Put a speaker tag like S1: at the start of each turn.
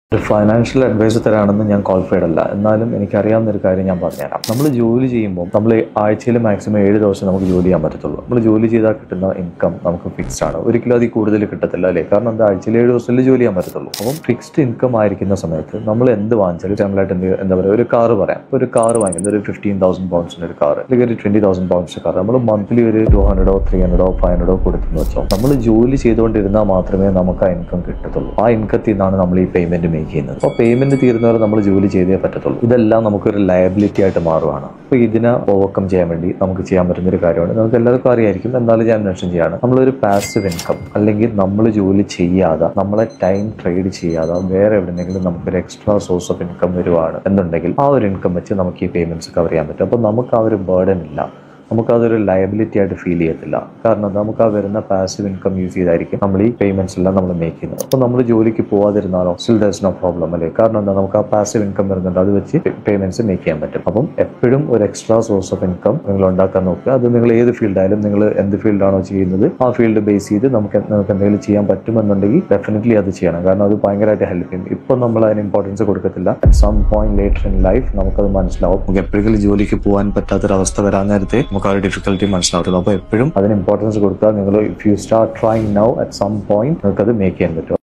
S1: ഒരു financial advice തരാണെന്ന് ഞാൻ qualified അല്ല എന്നാലും എനിക്കറിയാവുന്ന ഒരു കാര്യം ഞാൻ പറഞ്ഞുതരാം നമ്മൾ ജോലി ചെയ്യുമ്പോൾ നമ്മൾ ആഴ്ചയിൽ മാക്സിമം ഏഴ് ദിവസം നമുക്ക് ജോലി ചെയ്യാൻ പറ്റത്തുള്ളൂ നമ്മൾ ജോലി ചെയ്താൽ കിട്ടുന്ന ഇൻകം നമുക്ക് ഫിക്സ്ഡ് ആണ് ഒരിക്കലും അതിൽ കൂടുതൽ കിട്ടത്തില്ല അല്ലേ കാരണം എന്താ ആഴ്ചയിൽ ഏഴ് ദിവസത്തിൽ ജോലി ചെയ്യാൻ പറ്റത്തുള്ളൂ അപ്പം ഫിക്സ്ഡ് ഇൻകം ആയിരിക്കുന്ന സമയത്ത് നമ്മൾ എന്ത് വാങ്ങിച്ചാലും എക്സാമ്പിളായിട്ട് എന്ത് എന്താ പറയുക ഒരു കാർ പറയാം ഒരു കാർ വാങ്ങിക്കുന്നത് ഒരു ഫിഫ്റ്റീൻ തൗസൻഡ് പൗണ്ട്സിന് ഒരു കാർ അല്ലെങ്കിൽ ഒരു ട്വന്റി തൗസൻഡ് പൗണ്ട്സ് കാർ നമ്മൾ മന്ത്ലി ഒരു ടു ഹൺഡ്രഡോ ത്രീ ഹൺഡ്രഡോ ഫൈവ് ഹൺഡ്രഡോ കൊടുത്തെന്ന് വെച്ചോ നമ്മൾ ജോലി ചെയ്തുകൊണ്ടിരുന്നാൽ മാത്രമേ നമുക്ക് ആ ഇൻകം കിട്ടത്തുള്ളൂ ആ ഇൻകത്തിൽ നിന്നാണ് നമ്മൾ ഈ പേയ്മെന്റ് മേക്ക് ചെയ്യുന്നത് അപ്പോൾ പേയ്മെന്റ് തീരുന്നവരെ നമ്മൾ ജോലി ചെയ്തേ പറ്റത്തുള്ളൂ ഇതെല്ലാം നമുക്കൊരു ലയബിലിറ്റി ആയിട്ട് മാറുകയാണ് അപ്പോൾ ഇതിനെ ഓവർകം ചെയ്യാൻ വേണ്ടി നമുക്ക് ചെയ്യാൻ പറ്റുന്ന ഒരു കാര്യമാണ് നമുക്ക് എല്ലാവർക്കും അറിയായിരിക്കും എന്നാലും ഞാൻ മെൻഷൻ ചെയ്യാണ് നമ്മളൊരു പാസീവ് ഇൻകം അല്ലെങ്കിൽ നമ്മൾ ജോലി ചെയ്യാതെ നമ്മളെ ടൈം ട്രേഡ് ചെയ്യാതെ വേറെ എവിടെയെങ്കിലും നമുക്കൊരു എക്സ്ട്രാ സോഴ്സ് ഓഫ് ഇൻകം വരുവാണ് എന്നുണ്ടെങ്കിൽ ആ ഒരു ഇൻകം വെച്ച് നമുക്ക് ഈ പേയ്മെന്റ്സ് കവർ ചെയ്യാൻ പറ്റും അപ്പോൾ നമുക്ക് ആ ഒരു ബേർഡൻ ഇല്ല നമുക്കതൊരു ലയബിലിറ്റി ആയിട്ട് ഫീൽ ചെയ്യത്തില്ല കാരണം എന്താ നമുക്ക് ആ വരുന്ന പാസീവ് ഇൻകം യൂസ് ചെയ്തായിരിക്കും നമ്മൾ ഈ പേയ്മെന്റ്സ് എല്ലാം നമ്മൾ മേക്ക് ചെയ്യുന്നത് അപ്പോൾ നമ്മൾ ജോലിക്ക് പോവാതിരുന്നാലോ സ്റ്റിൽ ദസ് നോ പ്രോബ്ലം അല്ലേ കാരണം എന്താ നമുക്ക് ആ പാസീവ് ഇൻകം വരുന്നുണ്ട് അത് വെച്ച് പേയ്മെന്റ്സ് മേക്ക് ചെയ്യാൻ പറ്റും അപ്പം എപ്പോഴും ഒരു എക്സ്ട്രാ സോഴ്സ് ഓഫ് ഇൻകം നിങ്ങൾ ഉണ്ടാക്കാൻ നോക്കുക അത് നിങ്ങൾ ഏത് ഫീൽഡായാലും നിങ്ങൾ എന്ത് ഫീൽഡാണോ ചെയ്യുന്നത് ആ ഫീൽഡ് ബേസ് ചെയ്ത് നമുക്ക് നമുക്ക് എന്തെങ്കിലും ചെയ്യാൻ പറ്റുമെന്നുണ്ടെങ്കിൽ ഡെഫിനറ്റ്ലി അത് ചെയ്യണം കാരണം അത് ഭയങ്കരമായിട്ട് ഹെൽപ്പ് ചെയ്യും ഇപ്പം നമ്മൾ അതിന് ഇമ്പോർട്ടൻസ് കൊടുക്കത്തില്ല at some point later in life നമുക്കത് മനസ്സിലാവും നമുക്ക് എപ്പോഴെങ്കിലും ജോലിക്ക് പോകാൻ പറ്റാത്തൊരവസ്ഥ വരാൻ നേരത്തെ നമുക്ക് ആ ഒരു ഡിഫിക്കൽട്ടി മനസ്സിലാവുള്ളൂ അപ്പോൾ എപ്പോഴും അതിന് ഇമ്പോർട്ടൻസ് കൊടുക്കുക നിങ്ങൾ if you start trying now at some point നിങ്ങൾക്ക് അത് മേക്ക് ചെയ്യാൻ പറ്റും